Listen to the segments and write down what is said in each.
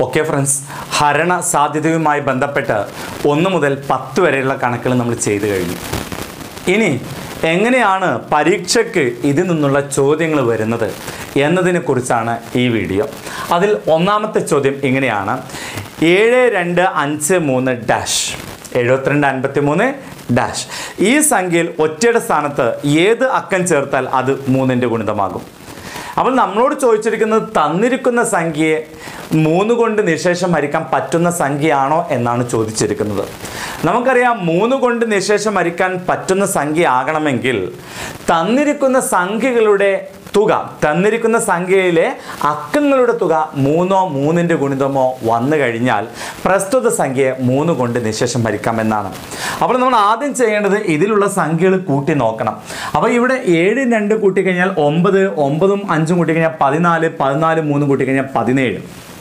okay friends ഹരണ സാധ്യതയുമായി ബന്ധപ്പെട്ട് ഒന്ന് മുതൽ പത്ത് വരെയുള്ള കണക്കുകൾ നമ്മൾ ചെയ്തു കഴിഞ്ഞു ഇനി എങ്ങനെയാണ് പരീക്ഷയ്ക്ക് ഇതിൽ നിന്നുള്ള ചോദ്യങ്ങൾ വരുന്നത് എന്നതിനെ കുറിച്ചാണ് ഈ വീഡിയോ അതിൽ ഒന്നാമത്തെ ചോദ്യം ഇങ്ങനെയാണ് ഏഴ് രണ്ട് അഞ്ച് മൂന്ന് ഡാഷ് എഴുപത്തിരണ്ട് അൻപത്തി മൂന്ന് ഡാഷ് ഈ സംഖ്യയിൽ ഒറ്റയുടെ സ്ഥാനത്ത് ഏത് അക്കം ചേർത്താൽ അത് മൂന്നിൻ്റെ ഗുണിതമാകും അപ്പോൾ നമ്മളോട് ചോദിച്ചിരിക്കുന്നത് തന്നിരിക്കുന്ന സംഖ്യയെ മൂന്ന് കൊണ്ട് നിശേഷം ഹരിക്കാൻ പറ്റുന്ന സംഖ്യയാണോ എന്നാണ് ചോദിച്ചിരിക്കുന്നത് നമുക്കറിയാം മൂന്ന് കൊണ്ട് നിശേഷം ഹരിക്കാൻ പറ്റുന്ന സംഖ്യ ആകണമെങ്കിൽ തന്നിരിക്കുന്ന സംഖ്യകളുടെ തുക തന്നിരിക്കുന്ന സംഖ്യയിലെ അക്കങ്ങളുടെ തുക മൂന്നോ മൂന്നിൻ്റെ ഗുണിതമോ വന്നു കഴിഞ്ഞാൽ പ്രസ്തുത സംഖ്യയെ മൂന്ന് കൊണ്ട് നിശേഷം ഹരിക്കാമെന്നാണ് അപ്പോൾ നമ്മൾ ആദ്യം ചെയ്യേണ്ടത് ഇതിലുള്ള സംഖ്യകൾ കൂട്ടി നോക്കണം അപ്പോൾ ഇവിടെ ഏഴ് രണ്ട് കൂട്ടിക്കഴിഞ്ഞാൽ ഒമ്പത് ഒമ്പതും അഞ്ചും കൂട്ടിക്കഴിഞ്ഞാൽ പതിനാല് പതിനാല് മൂന്നും കൂട്ടിക്കഴിഞ്ഞാൽ പതിനേഴ്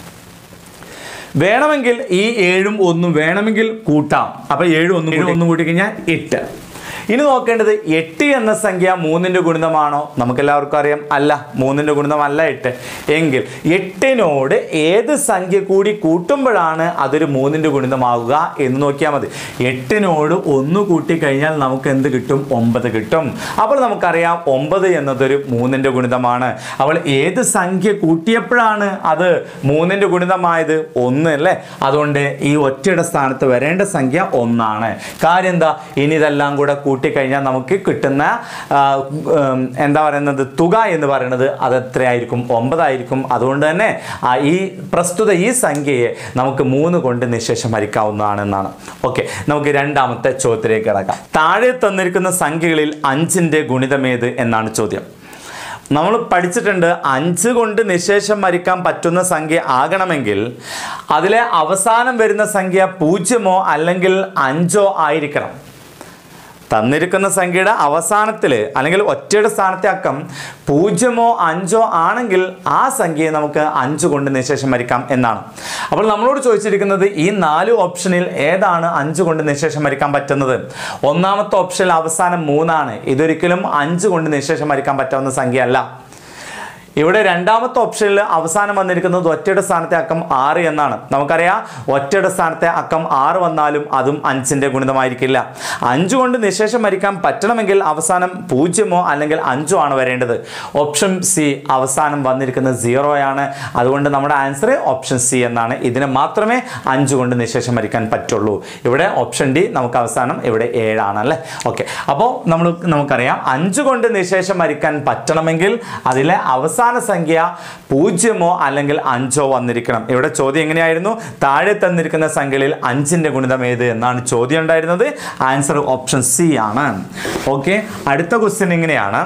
വേണമെങ്കിൽ ഈ ഏഴും ഒന്നും വേണമെങ്കിൽ കൂട്ടാം അപ്പോൾ ഏഴും ഒന്നും ഏഴും ഒന്നും കൂട്ടിക്കഴിഞ്ഞാൽ എട്ട് ഇനി നോക്കേണ്ടത് എട്ട് എന്ന സംഖ്യ മൂന്നിൻ്റെ ഗുണിതമാണോ നമുക്കെല്ലാവർക്കും അറിയാം അല്ല മൂന്നിൻ്റെ ഗുണിതമല്ല എട്ട് എങ്കിൽ എട്ടിനോട് ഏത് സംഖ്യ കൂടി കൂട്ടുമ്പോഴാണ് അതൊരു മൂന്നിൻ്റെ ഗുണിതമാവുക എന്ന് നോക്കിയാൽ മതി എട്ടിനോട് ഒന്ന് കൂട്ടിക്കഴിഞ്ഞാൽ നമുക്ക് എന്ത് കിട്ടും ഒമ്പത് കിട്ടും അപ്പോൾ നമുക്കറിയാം ഒമ്പത് എന്നതൊരു മൂന്നിൻ്റെ ഗുണിതമാണ് അപ്പോൾ ഏത് സംഖ്യ കൂട്ടിയപ്പോഴാണ് അത് മൂന്നിൻ്റെ ഗുണിതമായത് ഒന്ന് അല്ലേ അതുകൊണ്ട് ഈ ഒറ്റയുടെ സ്ഥാനത്ത് വരേണ്ട സംഖ്യ ഒന്നാണ് കാര്യം എന്താ ഇനി ഇതെല്ലാം കൂടെ കൂട്ടിക്കഴിഞ്ഞാൽ നമുക്ക് കിട്ടുന്ന ആ, ഉം, എന്താ പറയുന്നത് തുക എന്ന് പറയുന്നത് അത് എത്രയായിരിക്കും ഒമ്പതായിരിക്കും അതുകൊണ്ട് തന്നെ ആ ഈ പ്രസ്തുത ഈ സംഖ്യയെ നമുക്ക് മൂന്ന് കൊണ്ട് നിശേഷം ഹരിക്കാവുന്നതാണെന്നാണ് ഓക്കെ നമുക്ക് രണ്ടാമത്തെ ചോദ്യത്തിലേക്ക് കിടക്കാം താഴെ തന്നിരിക്കുന്ന സംഖ്യകളിൽ അഞ്ചിൻ്റെ ഗുണിതമേത് എന്നാണ് ചോദ്യം നമ്മൾ പഠിച്ചിട്ടുണ്ട് അഞ്ച് കൊണ്ട് നിശേഷം മരിക്കാൻ പറ്റുന്ന സംഖ്യ ആകണമെങ്കിൽ അതിലെ അവസാനം വരുന്ന സംഖ്യ പൂജ്യമോ അല്ലെങ്കിൽ അഞ്ചോ ആയിരിക്കണം തന്നിരിക്കുന്ന സംഖ്യയുടെ അവസാനത്തിൽ അല്ലെങ്കിൽ ഒറ്റയുടെ സ്ഥാനത്തെ അക്കം പൂജ്യമോ അഞ്ചോ ആണെങ്കിൽ ആ സംഖ്യയെ നമുക്ക് അഞ്ച് കൊണ്ട് നിശേഷം വരിക്കാം എന്നാണ് അപ്പോൾ നമ്മളോട് ചോദിച്ചിരിക്കുന്നത് ഈ നാല് ഓപ്ഷനിൽ ഏതാണ് അഞ്ച് കൊണ്ട് നിശേഷം വരിക്കാൻ പറ്റുന്നത് ഒന്നാമത്തെ ഓപ്ഷനിൽ അവസാനം മൂന്നാണ് ഇതൊരിക്കലും അഞ്ച് കൊണ്ട് നിശേഷം വരിക്കാൻ പറ്റാവുന്ന സംഖ്യ അല്ല ഇവിടെ രണ്ടാമത്തെ ഓപ്ഷനിൽ അവസാനം വന്നിരിക്കുന്നത് ഒറ്റയുടെ സ്ഥാനത്തെ അക്കം ആറ് എന്നാണ് നമുക്കറിയാം ഒറ്റയുടെ സ്ഥാനത്തെ അക്കം ആറ് വന്നാലും അതും അഞ്ചിൻ്റെ ഗുണിതമായിരിക്കില്ല അഞ്ച് കൊണ്ട് നിശേഷം വരിക്കാൻ പറ്റണമെങ്കിൽ അവസാനം പൂജ്യമോ അല്ലെങ്കിൽ അഞ്ചോ ആണ് വരേണ്ടത് ഓപ്ഷൻ സി അവസാനം വന്നിരിക്കുന്നത് സീറോയാണ് അതുകൊണ്ട് നമ്മുടെ ആൻസർ ഓപ്ഷൻ സി എന്നാണ് ഇതിന് മാത്രമേ അഞ്ച് കൊണ്ട് നിശേഷം വരിക്കാൻ പറ്റുള്ളൂ ഇവിടെ ഓപ്ഷൻ ഡി നമുക്ക് അവസാനം ഇവിടെ ഏഴാണ് അല്ലേ ഓക്കെ അപ്പോൾ നമ്മൾ നമുക്കറിയാം അഞ്ച് കൊണ്ട് നിശേഷം വരിക്കാൻ പറ്റണമെങ്കിൽ അതിലെ അവസാന സംഖ്യ പൂജ്യമോ അല്ലെങ്കിൽ അഞ്ചോ വന്നിരിക്കണം ഇവിടെ ചോദ്യം എങ്ങനെയായിരുന്നു താഴെ തന്നിരിക്കുന്ന സംഖ്യകളിൽ അഞ്ചിൻ്റെ ഗുണിതം ഏത് എന്നാണ് ചോദ്യം ഉണ്ടായിരുന്നത് ആൻസർ ഓപ്ഷൻ സി ആണ് ഓക്കെ അടുത്ത ക്വസ്റ്റ്യൻ ഇങ്ങനെയാണ്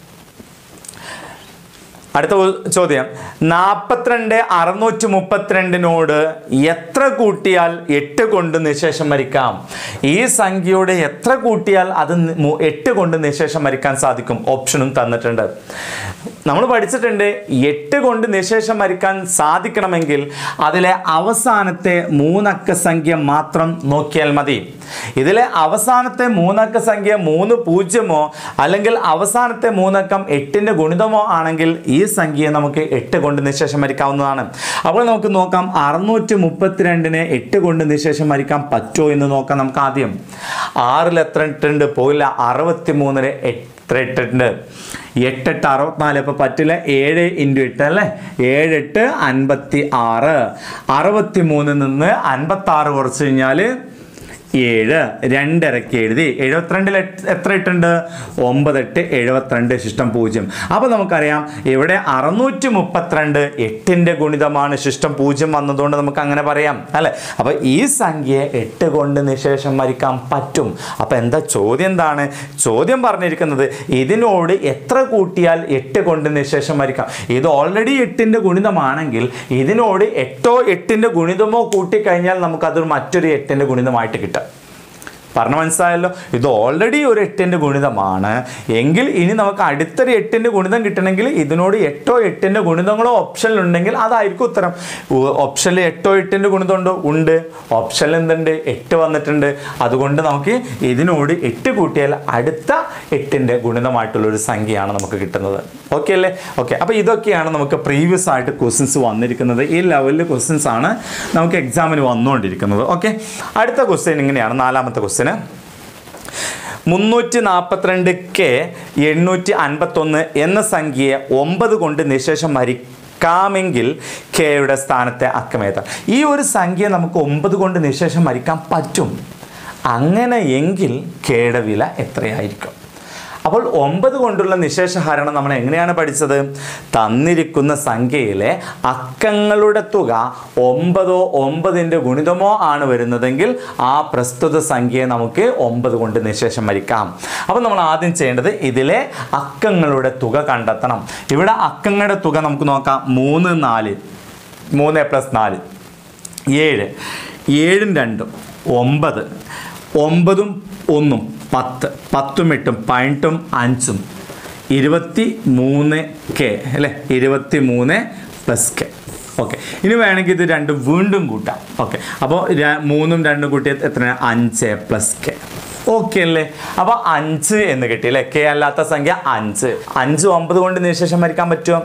അടുത്ത ഒരു ചോദ്യം നാൽപ്പത്തിരണ്ട് അറുന്നൂറ്റി മുപ്പത്തിരണ്ടിനോട് എത്ര കൂട്ടിയാൽ എട്ട് കൊണ്ട് നിശേഷം വരിക്കാം ഈ സംഖ്യയോട് എത്ര കൂട്ടിയാൽ അത് നി- മു- എട്ട് കൊണ്ട് നിശേഷം വരിക്കാൻ സാധിക്കും ഓപ്ഷനും തന്നിട്ടുണ്ട് നമ്മൾ പഠിച്ചിട്ടുണ്ട് എട്ട് കൊണ്ട് നിശേഷം വരിക്കാൻ സാധിക്കണമെങ്കിൽ അതിലെ അവസാനത്തെ മൂന്നക്ക സംഖ്യ മാത്രം നോക്കിയാൽ മതി ഇതിലെ അവസാനത്തെ മൂന്നക്ക സംഖ്യ മൂന്ന് പൂജ്യമോ അല്ലെങ്കിൽ അവസാനത്തെ മൂന്നക്കം എട്ടിൻ്റെ ഗുണിതമോ ആണെങ്കിൽ ഈ സംഖ്യയെ നമുക്ക് എട്ട് കൊണ്ട് നിശേഷം വരിക്കാവുന്നതാണ് അപ്പോൾ നമുക്ക് നോക്കാം അറുന്നൂറ്റി മുപ്പത്തിരണ്ടിനെ എട്ട് കൊണ്ട് നിശേഷം വരിക്കാൻ പറ്റുമോ എന്ന് നോക്കാം നമുക്ക് ആദ്യം ആറിൽ എത്ര ഇട്ടുണ്ട് പോയില്ല അറുപത്തി മൂന്നിന് എത്ര ഇട്ടിട്ടുണ്ട് എട്ടെട്ട് അറുപത്തിനാല് ഇപ്പോൾ പറ്റില്ല ഏഴ് ഇൻറ്റു എട്ട് അല്ലേ ഏഴ് എട്ട് അൻപത്തി ആറ് അറുപത്തി മൂന്നിൽ നിന്ന് അൻപത്തി ആറ് കുറച്ച് കഴിഞ്ഞാൽ ഏഴ് രണ്ടരക്ക് എഴുതി എഴുപത്തിരണ്ടിൽ എട്ട് എത്ര ഇട്ടുണ്ട് ഒമ്പത് എട്ട് എഴുപത്തിരണ്ട് ശിഷ്ടം പൂജ്യം അപ്പോൾ നമുക്കറിയാം ഇവിടെ അറുന്നൂറ്റി മുപ്പത്തിരണ്ട് എട്ടിൻ്റെ ഗുണിതമാണ് ശിഷ്ടം പൂജ്യം വന്നതുകൊണ്ട് നമുക്ക് അങ്ങനെ പറയാം അല്ലേ അപ്പോൾ ഈ സംഖ്യയെ എട്ട് കൊണ്ട് നിശേഷം വരിക്കാൻ പറ്റും അപ്പോൾ എന്താ ചോദ്യം എന്താണ് ചോദ്യം പറഞ്ഞിരിക്കുന്നത് ഇതിനോട് എത്ര കൂട്ടിയാൽ എട്ട് കൊണ്ട് നിശേഷം വരിക്കാം ഇത് ഓൾറെഡി എട്ടിൻ്റെ ഗുണിതമാണെങ്കിൽ ഇതിനോട് എട്ടോ എട്ടിൻ്റെ ഗുണിതമോ കൂട്ടിക്കഴിഞ്ഞാൽ നമുക്കത് മറ്റൊരു എട്ടിൻ്റെ ഗുണിതമായിട്ട് കിട്ടും പറഞ്ഞ മനസ്സിലായല്ലോ ഇത് ഓൾറെഡി ഒരു എട്ടിൻ്റെ ഗുണിതമാണ് എങ്കിൽ ഇനി നമുക്ക് അടുത്തൊരു എട്ടിൻ്റെ ഗുണിതം കിട്ടണമെങ്കിൽ ഇതിനോട് എട്ടോ എട്ടിൻ്റെ ഗുണിതങ്ങളോ ഓപ്ഷനിൽ ഉണ്ടെങ്കിൽ അതായിരിക്കും ഉത്തരം ഓപ്ഷനിൽ എട്ടോ എട്ടിൻ്റെ ഗുണിതം ഉണ്ടോ ഉണ്ട് ഓപ്ഷനിൽ എന്തുണ്ട് എട്ട് വന്നിട്ടുണ്ട് അതുകൊണ്ട് നമുക്ക് ഇതിനോട് എട്ട് കൂട്ടിയാൽ അടുത്ത എട്ടിൻ്റെ ഗുണിതമായിട്ടുള്ള ഒരു സംഖ്യയാണ് നമുക്ക് കിട്ടുന്നത് ഓക്കെ അല്ലേ ഓക്കെ അപ്പോൾ ഇതൊക്കെയാണ് നമുക്ക് പ്രീവിയസ് ആയിട്ട് ക്വസ്റ്റ്യൻസ് വന്നിരിക്കുന്നത് ഈ ലെവലിൽ ക്വസ്റ്റ്യൻസ് ആണ് നമുക്ക് എക്സാമിന് വന്നുകൊണ്ടിരിക്കുന്നത് ഓക്കെ അടുത്ത ക്വസ്റ്റ്യൻ ഇങ്ങനെയാണ് നാലാമത്തെ ക്വസ്റ്റ്യന് മുന്നൂറ്റി നാൽപ്പത്തിരണ്ട് കെ എണ്ണൂറ്റി അൻപത്തൊന്ന് എന്ന സംഖ്യയെ ഒമ്പത് കൊണ്ട് നിശേഷം മരിക്കാമെങ്കിൽ കെയുടെ സ്ഥാനത്തെ അക്കമേത ഈ ഒരു സംഖ്യ നമുക്ക് ഒമ്പത് കൊണ്ട് നിശേഷം മരിക്കാൻ പറ്റും അങ്ങനെയെങ്കിൽ കെയുടെ വില എത്രയായിരിക്കും അപ്പോൾ ഒമ്പത് കൊണ്ടുള്ള നിശേഷഹരണം നമ്മൾ എങ്ങനെയാണ് പഠിച്ചത് തന്നിരിക്കുന്ന സംഖ്യയിലെ അക്കങ്ങളുടെ തുക ഒമ്പതോ ഒമ്പതിൻ്റെ ഗുണിതമോ ആണ് വരുന്നതെങ്കിൽ ആ പ്രസ്തുത സംഖ്യയെ നമുക്ക് ഒമ്പത് കൊണ്ട് നിശേഷം വരിക്കാം അപ്പോൾ നമ്മൾ ആദ്യം ചെയ്യേണ്ടത് ഇതിലെ അക്കങ്ങളുടെ തുക കണ്ടെത്തണം ഇവിടെ അക്കങ്ങളുടെ തുക നമുക്ക് നോക്കാം മൂന്ന് നാല് മൂന്ന് പ്ലസ് നാല് ഏഴ് ഏഴും രണ്ടും ഒമ്പത് ഒമ്പതും ഒന്നും പത്ത് പത്തും എട്ടും പതിനെട്ടും അഞ്ചും ഇരുപത്തി മൂന്ന് കെ അല്ലേ ഇരുപത്തി മൂന്ന് പ്ലസ് കെ ഓക്കെ ഇനി വേണമെങ്കിൽ ഇത് രണ്ടും വീണ്ടും കൂട്ടാം ഓക്കെ അപ്പോൾ മൂന്നും രണ്ടും കൂട്ടിയത് എത്ര അഞ്ച് പ്ലസ് കെ ഓക്കെ അല്ലേ അപ്പോൾ അഞ്ച് എന്ന് കിട്ടി അല്ലേ കെ അല്ലാത്ത സംഖ്യ അഞ്ച് അഞ്ച് ഒമ്പത് കൊണ്ട് നിശേഷം വരയ്ക്കാൻ പറ്റുമോ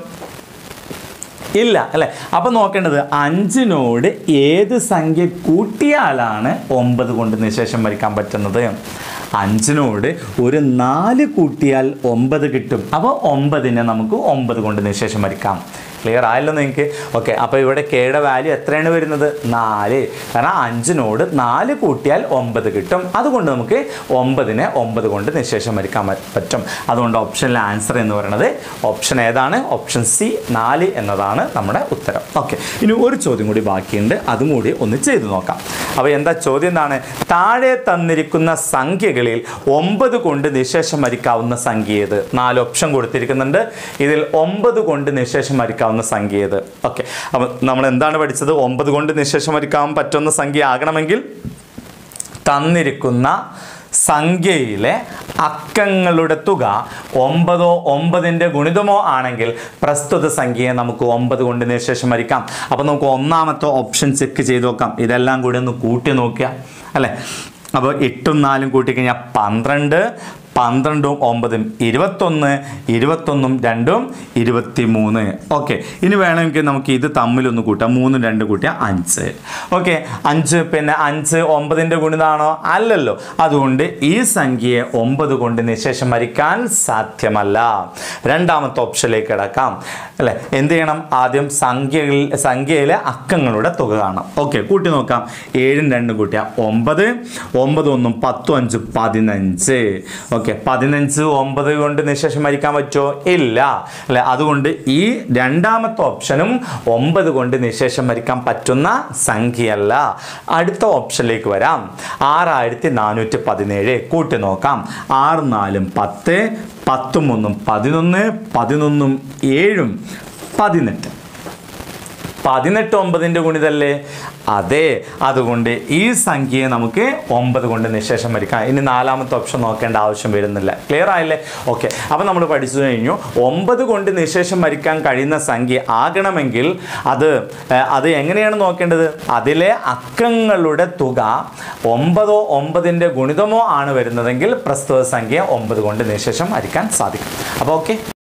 ഇല്ല അല്ലെ അപ്പൊ നോക്കേണ്ടത് അഞ്ചിനോട് ഏത് സംഖ്യ കൂട്ടിയാലാണ് ഒമ്പത് കൊണ്ട് നിശേഷം വരിക്കാൻ പറ്റുന്നത് അഞ്ചിനോട് ഒരു നാല് കൂട്ടിയാൽ ഒമ്പത് കിട്ടും അപ്പോൾ ഒമ്പതിനെ നമുക്ക് ഒമ്പത് കൊണ്ട് നിശേഷം വരിക്കാം ക്ലിയർ ആയല്ലോ നിങ്ങൾക്ക് ഓക്കെ അപ്പോൾ ഇവിടെ കെയുടെ വാല്യൂ എത്രയാണ് വരുന്നത് നാല് കാരണം അഞ്ചിനോട് നാല് കൂട്ടിയാൽ ഒമ്പത് കിട്ടും അതുകൊണ്ട് നമുക്ക് ഒമ്പതിനെ ഒമ്പത് കൊണ്ട് നിശേഷം വരിക്കാൻ പ- പറ്റും അതുകൊണ്ട് ഓപ്ഷനിലെ ആൻസർ എന്ന് പറയുന്നത് ഓപ്ഷൻ ഏതാണ് ഓപ്ഷൻ സി നാല് എന്നതാണ് നമ്മുടെ ഉത്തരം ഓക്കെ ഇനി ഒരു ചോദ്യം കൂടി ബാക്കിയുണ്ട് അതും കൂടി ഒന്ന് ചെയ്തു നോക്കാം അപ്പോൾ എന്താ ചോദ്യം എന്താണ് താഴെ തന്നിരിക്കുന്ന സംഖ്യകളിൽ ഒമ്പത് കൊണ്ട് നിശേഷം വരിക്കാവുന്ന സംഖ്യ ഏത് നാല് ഓപ്ഷൻ കൊടുത്തിരിക്കുന്നുണ്ട് ഇതിൽ ഒമ്പത് കൊണ്ട് നിശേഷം വരിക്കാവുന്ന സംഖ്യ ഏത് ഓക്കെ അപ്പോൾ നമ്മൾ എന്താണ് പഠിച്ചത് ഒമ്പത് കൊണ്ട് നിശേഷം വരിക്കാൻ പറ്റുന്ന സംഖ്യ ആകണമെങ്കിൽ തന്നിരിക്കുന്ന സംഖ്യയിലെ അക്കങ്ങളുടെ തുക ഒമ്പതോ ഒമ്പതിൻ്റെ ഗുണിതമോ ആണെങ്കിൽ പ്രസ്തുത സംഖ്യയെ നമുക്ക് ഒമ്പത് കൊണ്ട് നിശേഷം വരിക്കാം അപ്പോൾ നമുക്ക് ഒന്നാമത്തെ ഓപ്ഷൻ ചെക്ക് ചെയ്ത് നോക്കാം ഇതെല്ലാം കൂടി ഒന്ന് കൂട്ടി നോക്കുക അല്ലേ അപ്പോൾ എട്ടും നാലും കൂട്ടിക്കഴിഞ്ഞാൽ പന്ത്രണ്ട് പന്ത്രണ്ടും ഒമ്പതും ഇരുപത്തൊന്ന് ഇരുപത്തൊന്നും രണ്ടും ഇരുപത്തി മൂന്ന് ഓക്കെ ഇനി വേണമെങ്കിൽ നമുക്ക് ഇത് തമ്മിലൊന്ന് കൂട്ടാം മൂന്നും രണ്ട് കൂട്ടിയാൽ അഞ്ച് ഓക്കെ അഞ്ച് പിന്നെ അഞ്ച് ഒമ്പതിൻ്റെ ഗുണിതാണോ അല്ലല്ലോ അതുകൊണ്ട് ഈ സംഖ്യയെ ഒമ്പത് കൊണ്ട് നിശേഷം വരിക്കാൻ സാധ്യമല്ല രണ്ടാമത്തെ ഓപ്ഷനിലേക്ക് കിടക്കാം അല്ലേ എന്ത് ചെയ്യണം ആദ്യം സംഖ്യകളിൽ സംഖ്യയിലെ അക്കങ്ങളുടെ തുക കാണാം ഓക്കെ കൂട്ടി നോക്കാം ഏഴും രണ്ടും കൂട്ടിയാൽ ഒമ്പത് ഒമ്പത് ഒന്നും പത്തും അഞ്ചും പതിനഞ്ച് ഓക്കെ പതിനഞ്ച് ഒമ്പത് കൊണ്ട് നിശേഷം വരിക്കാൻ പറ്റുമോ ഇല്ല അല്ലെ അതുകൊണ്ട് ഈ രണ്ടാമത്തെ ഓപ്ഷനും ഒമ്പത് കൊണ്ട് നിശേഷം വരിക്കാൻ പറ്റുന്ന സംഖ്യയല്ല അടുത്ത ഓപ്ഷനിലേക്ക് വരാം ആറായിരത്തി നാനൂറ്റി പതിനേഴ് കൂട്ടി നോക്കാം ആറ് നാലും പത്ത് പത്തും ഒന്നും പതിനൊന്ന് പതിനൊന്നും ഏഴും പതിനെട്ട് പതിനെട്ട് ഒമ്പതിൻ്റെ ഗുണിതല്ലേ അതെ അതുകൊണ്ട് ഈ സംഖ്യയെ നമുക്ക് ഒമ്പത് കൊണ്ട് നിശേഷം വരിക്കാം ഇനി നാലാമത്തെ ഓപ്ഷൻ നോക്കേണ്ട ആവശ്യം വരുന്നില്ല ക്ലിയർ ആയില്ലേ ഓക്കെ അപ്പോൾ നമ്മൾ പഠിച്ചു കഴിഞ്ഞു ഒമ്പത് കൊണ്ട് നിശേഷം വരിക്കാൻ കഴിയുന്ന സംഖ്യ ആകണമെങ്കിൽ അത് ഏഹ്, അത് എങ്ങനെയാണ് നോക്കേണ്ടത് അതിലെ അക്കങ്ങളുടെ തുക ഒമ്പതോ ഒമ്പതിൻ്റെ ഗുണിതമോ ആണ് വരുന്നതെങ്കിൽ പ്രസ്തുത സംഖ്യ ഒമ്പത് കൊണ്ട് നിശേഷം വരിക്കാൻ സാധിക്കും അപ്പോൾ ഓക്കെ